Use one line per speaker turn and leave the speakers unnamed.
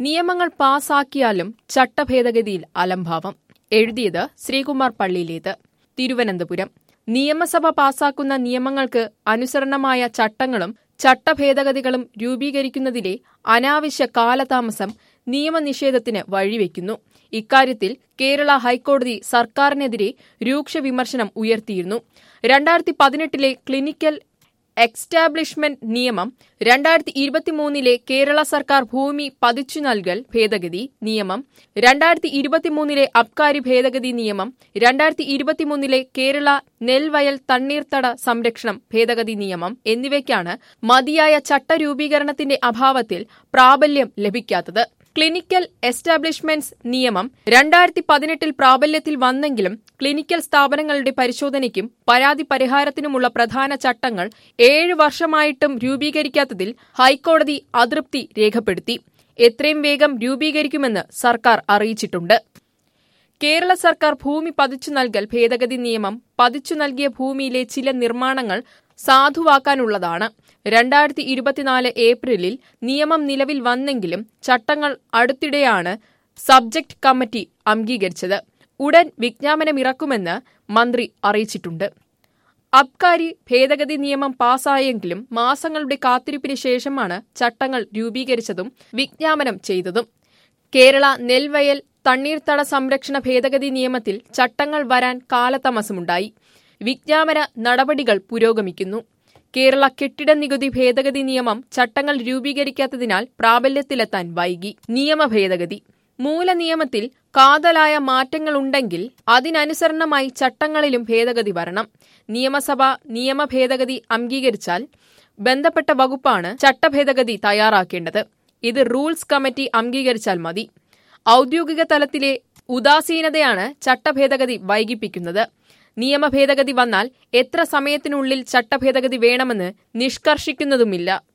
നിയമങ്ങൾ പാസാക്കിയാലും ചട്ടഭേദഗതിയിൽ അലംഭാവം എഴുതിയത് ശ്രീകുമാർ പള്ളിയിലേത് തിരുവനന്തപുരം നിയമസഭ പാസാക്കുന്ന നിയമങ്ങൾക്ക് അനുസരണമായ ചട്ടങ്ങളും ചട്ടഭേദഗതികളും രൂപീകരിക്കുന്നതിലെ അനാവശ്യ കാലതാമസം നിയമനിഷേധത്തിന് വഴിവെക്കുന്നു ഇക്കാര്യത്തിൽ കേരള ഹൈക്കോടതി സർക്കാരിനെതിരെ രൂക്ഷ വിമർശനം ഉയർത്തിയിരുന്നു രണ്ടായിരത്തി പതിനെട്ടിലെ ക്ലിനിക്കൽ എക്സ്റ്റാബ്ലിഷ്മെന്റ് നിയമം രണ്ടായിരത്തി ഇരുപത്തിമൂന്നിലെ കേരള സർക്കാർ ഭൂമി പതിച്ചു നൽകൽ ഭേദഗതി നിയമം രണ്ടായിരത്തി ഇരുപത്തിമൂന്നിലെ അബ്കാരി ഭേദഗതി നിയമം രണ്ടായിരത്തി ഇരുപത്തിമൂന്നിലെ കേരള നെൽവയൽ തണ്ണീർത്തട സംരക്ഷണം ഭേദഗതി നിയമം എന്നിവയ്ക്കാണ് മതിയായ ചട്ടരൂപീകരണത്തിന്റെ അഭാവത്തിൽ പ്രാബല്യം ലഭിക്കാത്തത് ക്ലിനിക്കൽ എസ്റ്റാബ്ലിഷ്മെന്റ്സ് നിയമം രണ്ടായിരത്തി പതിനെട്ടിൽ പ്രാബല്യത്തിൽ വന്നെങ്കിലും ക്ലിനിക്കൽ സ്ഥാപനങ്ങളുടെ പരിശോധനയ്ക്കും പരാതി പരിഹാരത്തിനുമുള്ള പ്രധാന ചട്ടങ്ങൾ ഏഴ് വർഷമായിട്ടും രൂപീകരിക്കാത്തതിൽ ഹൈക്കോടതി അതൃപ്തി രേഖപ്പെടുത്തി എത്രയും വേഗം രൂപീകരിക്കുമെന്ന് സർക്കാർ അറിയിച്ചിട്ടുണ്ട് കേരള സർക്കാർ ഭൂമി പതിച്ചു നൽകൽ ഭേദഗതി നിയമം പതിച്ചു നൽകിയ ഭൂമിയിലെ ചില നിർമ്മാണങ്ങൾ സാധുവാക്കാനുള്ളതാണ് രണ്ടായിരത്തി ഇരുപത്തിനാല് ഏപ്രിലിൽ നിയമം നിലവിൽ വന്നെങ്കിലും ചട്ടങ്ങൾ അടുത്തിടെയാണ് സബ്ജക്ട് കമ്മിറ്റി അംഗീകരിച്ചത് ഉടൻ വിജ്ഞാപനമിറക്കുമെന്ന് മന്ത്രി അറിയിച്ചിട്ടുണ്ട് അബ്കാരി ഭേദഗതി നിയമം പാസായെങ്കിലും മാസങ്ങളുടെ കാത്തിരിപ്പിന് ശേഷമാണ് ചട്ടങ്ങൾ രൂപീകരിച്ചതും വിജ്ഞാപനം ചെയ്തതും കേരള നെൽവയൽ തണ്ണീർത്തട സംരക്ഷണ ഭേദഗതി നിയമത്തിൽ ചട്ടങ്ങൾ വരാൻ കാലതാമസമുണ്ടായി വിജ്ഞാപന നടപടികൾ പുരോഗമിക്കുന്നു കേരള കെട്ടിട നികുതി ഭേദഗതി നിയമം ചട്ടങ്ങൾ രൂപീകരിക്കാത്തതിനാൽ പ്രാബല്യത്തിലെത്താൻ വൈകി നിയമ ഭേദഗതി മൂലനിയമത്തിൽ കാതലായ മാറ്റങ്ങളുണ്ടെങ്കിൽ അതിനനുസരണമായി ചട്ടങ്ങളിലും ഭേദഗതി വരണം നിയമസഭ നിയമ ഭേദഗതി അംഗീകരിച്ചാൽ ബന്ധപ്പെട്ട വകുപ്പാണ് ചട്ടഭേദഗതി തയ്യാറാക്കേണ്ടത് ഇത് റൂൾസ് കമ്മിറ്റി അംഗീകരിച്ചാൽ മതി ഔദ്യോഗിക തലത്തിലെ ഉദാസീനതയാണ് ചട്ടഭേദഗതി വൈകിപ്പിക്കുന്നത് നിയമഭേദഗതി വന്നാൽ എത്ര സമയത്തിനുള്ളിൽ ചട്ടഭേദഗതി വേണമെന്ന് നിഷ്കർഷിക്കുന്നതുമില്ല